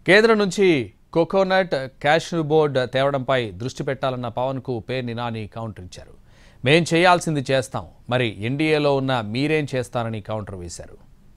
కేంద్రం నుంచి coconut cashew board తేవడంపై దృష్టి పెట్టాలన్న పవన్కు పేర్ని నాని కౌంటర్ ఇచ్చారు మేం చేయాల్సింది చేస్తాం మరి ఎన్డీఏలో ఉన్న మీరేం చేస్తారని కౌంటర్ వేశారు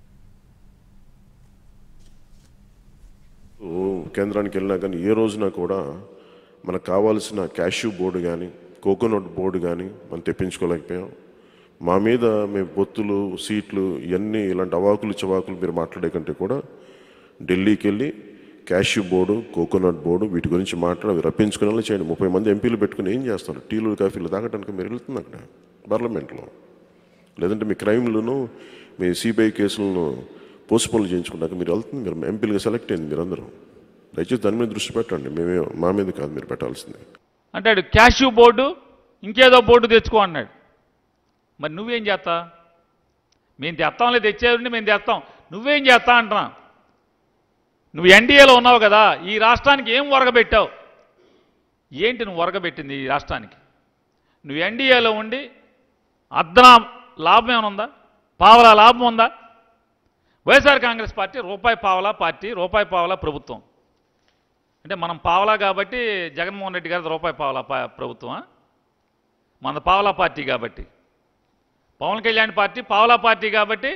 ఓ కేంద్రానికి వెళ్ళినా కానీ ఏ రోజున కూడా మనకు కావాల్సిన క్యాష్యూ బోర్డు కానీ కోకోనట్ బోర్డు కానీ మనం తెప్పించుకోలేకపోయాం మా మీద మేము పొత్తులు సీట్లు ఇవన్నీ ఇలాంటి అవాకులు చవాకులు మీరు మాట్లాడే కంటే కూడా ఢిల్లీకి వెళ్ళి క్యాష్యూ బోర్డు కోకోనట్ బోర్డు వీటి గురించి మాట్లాడి అవి రప్పించుకునేలా చేయండి ముప్పై మంది ఎంపీలు పెట్టుకుని ఏం చేస్తారు టీలు కాఫీలు తాగడానికి మీరు వెళ్తుంది అక్కడ పార్లమెంట్లో లేదంటే మీ క్రైమ్లను మీ సిబిఐ కేసులను పోస్ట్పోన్ చేయించుకున్నాక మీరు వెళ్తుంది మీరు ఎంపీలుగా సెలెక్ట్ అయింది మీరందరూ దయచేసి దాని మీద దృష్టి పెట్టండి మేమే మా మీద కాదు మీరు పెట్టాల్సింది అంటాడు క్యాష్యూ బోర్డు ఇంకేదో బోర్డు తెచ్చుకో అన్నాడు మరి నువ్వేం చేస్తా మేము తెస్తాంలే తెచ్చేదండి మేము తెస్తాం నువ్వేం చేస్తా అంటున్నా నువ్వు ఎన్డీఏలో ఉన్నావు కదా ఈ రాష్ట్రానికి ఏం ఒరగబెట్టావు ఏంటి నువ్వు ఒరగబెట్టింది ఈ రాష్ట్రానికి నువ్వు ఎన్డీఏలో ఉండి అద్దనా లాభం ఏమైనా ఉందా పావలా లాభం ఉందా వైఎస్ఆర్ కాంగ్రెస్ పార్టీ రూపాయి పావలా పార్టీ రూపాయి పావలా ప్రభుత్వం అంటే మనం పావలా కాబట్టి జగన్మోహన్ రెడ్డి గారి రూపాయి పావలా పా- ప్రభుత్వమా మన పావలా పార్టీ కాబట్టి పవన్ కళ్యాణ్ పార్టీ పావలా పార్టీ కాబట్టి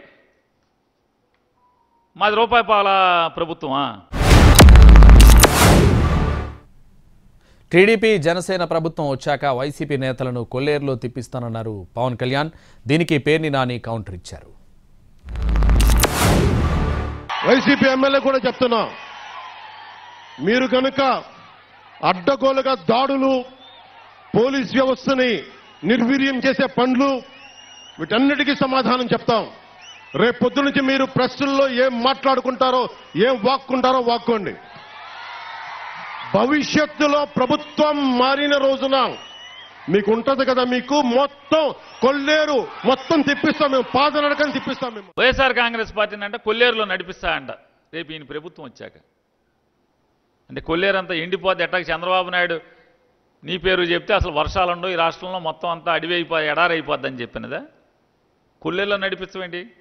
మాది రూపాయి పావలా ప్రభుత్వమా టీడీపీ జనసేన ప్రభుత్వం వచ్చాక వైసీపీ నేతలను కొల్లేరులో తిప్పిస్తానన్నారు పవన్ కళ్యాణ్ దీనికి పేర్ని నాని కౌంటర్ ఇచ్చారు వైసీపీ ఎమ్మెల్యే కూడా చెప్తున్నా మీరు కనుక అడ్డగోలుగా దాడులు పోలీస్ వ్యవస్థని నిర్వీర్యం చేసే పనులు వీటన్నిటికీ సమాధానం చెప్తాం రేపు పొద్దు నుంచి మీరు ప్రెస్సుల్లో ఏం మాట్లాడుకుంటారో ఏం వాక్కుంటారో వాక్కోండి భవిష్యత్తులో ప్రభుత్వం మారిన రోజున మీకు ఉంటది కదా మీకు మొత్తం కొల్లేరు మొత్తం తిప్పిస్తాం మేము పాదనడకని తిప్పిస్తాం మేము వైఎస్ఆర్ కాంగ్రెస్ పార్టీని అంటే కొల్లేరులో నడిపిస్తా అంట రేపు ఈయన ప్రభుత్వం వచ్చాక అంటే కొల్లేరు అంతా ఎండిపోద్ది ఎట్టాక చంద్రబాబు నాయుడు నీ పేరు చెప్తే అసలు వర్షాలుండవు ఈ రాష్ట్రంలో మొత్తం అంతా అడివి అయిపో ఎడారైపోద్దని చెప్పినదా కొల్లేరులో నడిపించవేంటి